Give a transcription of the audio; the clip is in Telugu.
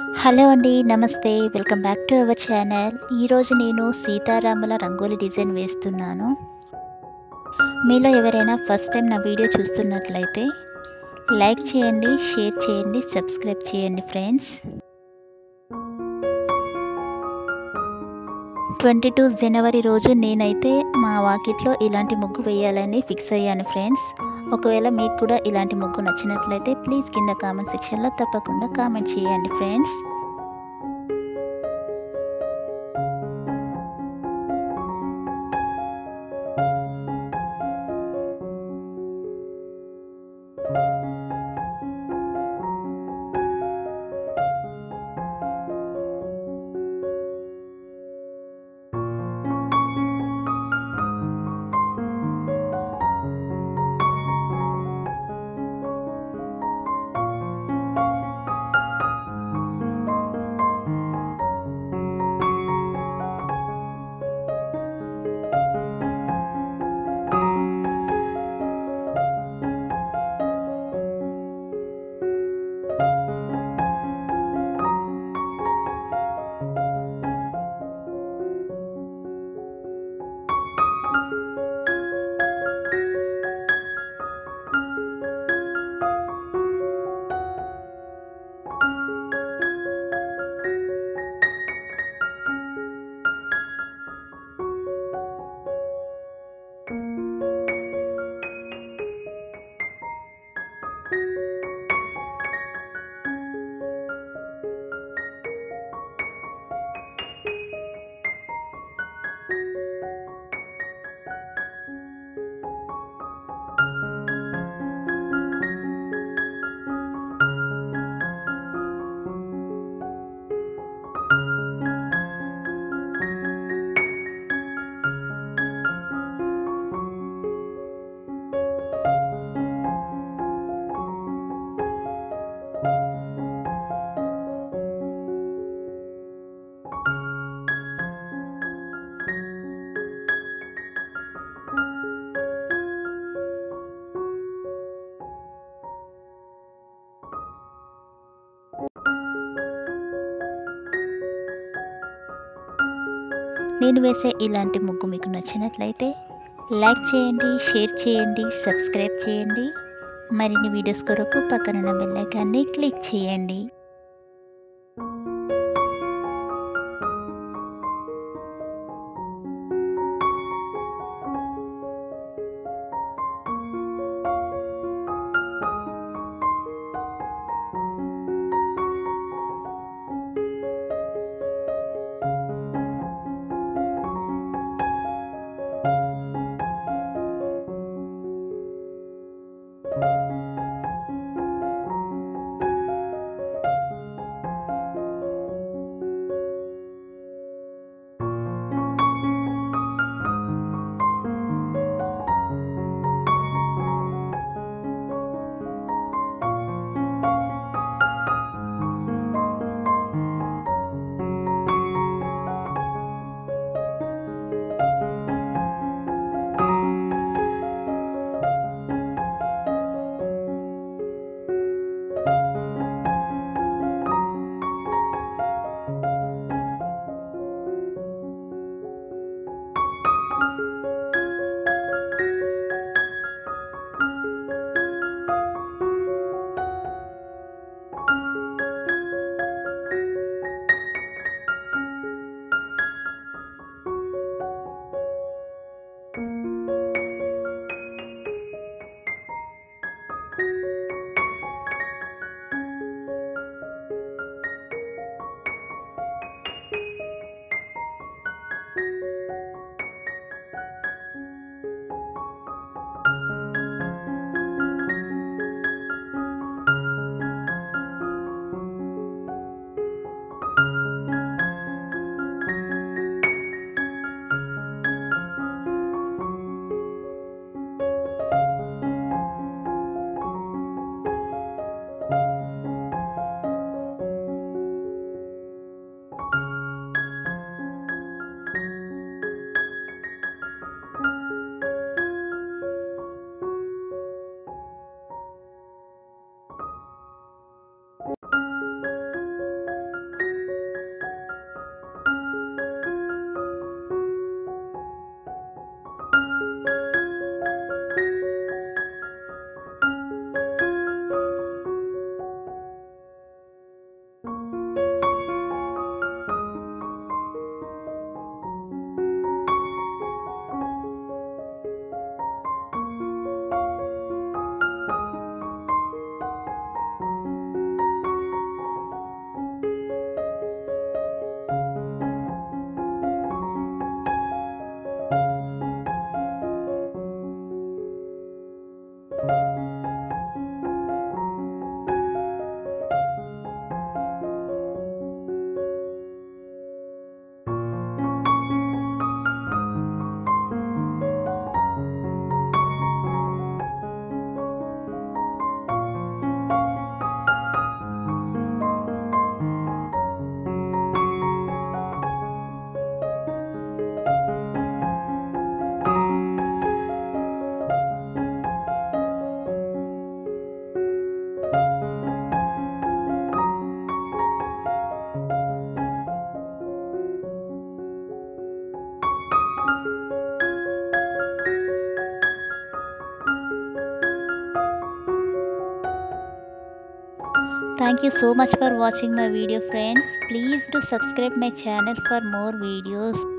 హలో అండి నమస్తే welcome back to our channel ఈరోజు నేను సీతారాముల రంగోలి డిజైన్ వేస్తున్నాను మీలో ఎవరైనా ఫస్ట్ టైం నా వీడియో చూస్తున్నట్లయితే లైక్ చేయండి షేర్ చేయండి సబ్స్క్రైబ్ చేయండి ఫ్రెండ్స్ ట్వంటీ టూ జనవరి రోజు నేనైతే మా వాకిట్లో ఇలాంటి ముగ్గు వేయాలని ఫిక్స్ అయ్యాను ఫ్రెండ్స్ ఒకవేళ మీకు కూడా ఇలాంటి ముగ్గు నచ్చినట్లయితే ప్లీజ్ కింద కామెంట్ సెక్షన్లో తప్పకుండా కామెంట్ చేయండి ఫ్రెండ్స్ నేను వేసే ఇలాంటి ముగ్గు మీకు నచ్చినట్లయితే లైక్ చేయండి షేర్ చేయండి సబ్స్క్రైబ్ చేయండి మరిన్ని వీడియోస్ కొరకు పక్కనున్న బెల్ ఐకాన్ని క్లిక్ చేయండి Thank you so much for watching my video friends. Please do subscribe my channel for more videos.